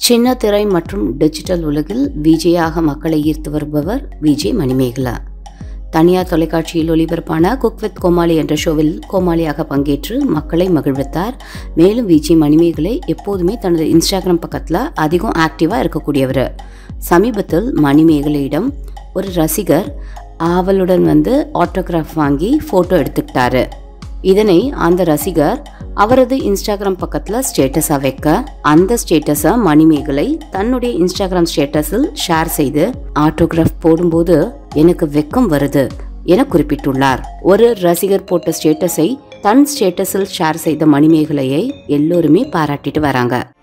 சின்ன திரை மற்றும் டிஜிட்டல் உலகில் விஜயாக மக்களை ஈர்த்து வருபவர் விஜய் மணிமேகலா தனியார் தொலைக்காட்சியில் ஒளிபரப்பான குக் வித் கோமாளி என்ற ஷோவில் கோமாளியாக பங்கேற்று மக்களை மகிழ்வித்தார் மேலும் விஜய் மணிமேகலை எப்போதுமே தனது இன்ஸ்டாகிராம் பக்கத்தில் அதிகம் ஆக்டிவாக இருக்கக்கூடியவர் சமீபத்தில் மணிமேகலையிடம் ஒரு ரசிகர் ஆவலுடன் வந்து ஆட்டோகிராஃப் வாங்கி ஃபோட்டோ எடுத்துக்கிட்டாரு இதனை அந்த ரசிகர் அவரது இன்ஸ்டாகிராம் பக்கத்தில் ஸ்டேட்டஸாக வைக்க அந்த ஸ்டேட்டஸை மணிமேகலை தன்னுடைய இன்ஸ்டாகிராம் ஸ்டேட்டஸில் ஷேர் செய்து ஆட்டோகிராஃப் போடும்போது எனக்கு வெக்கம் வருது என குறிப்பிட்டுள்ளார் ஒரு ரசிகர் போட்ட ஸ்டேட்டஸை தன் ஸ்டேட்டஸில் ஷேர் செய்த மணிமேகலையை எல்லோருமே பாராட்டிட்டு வராங்க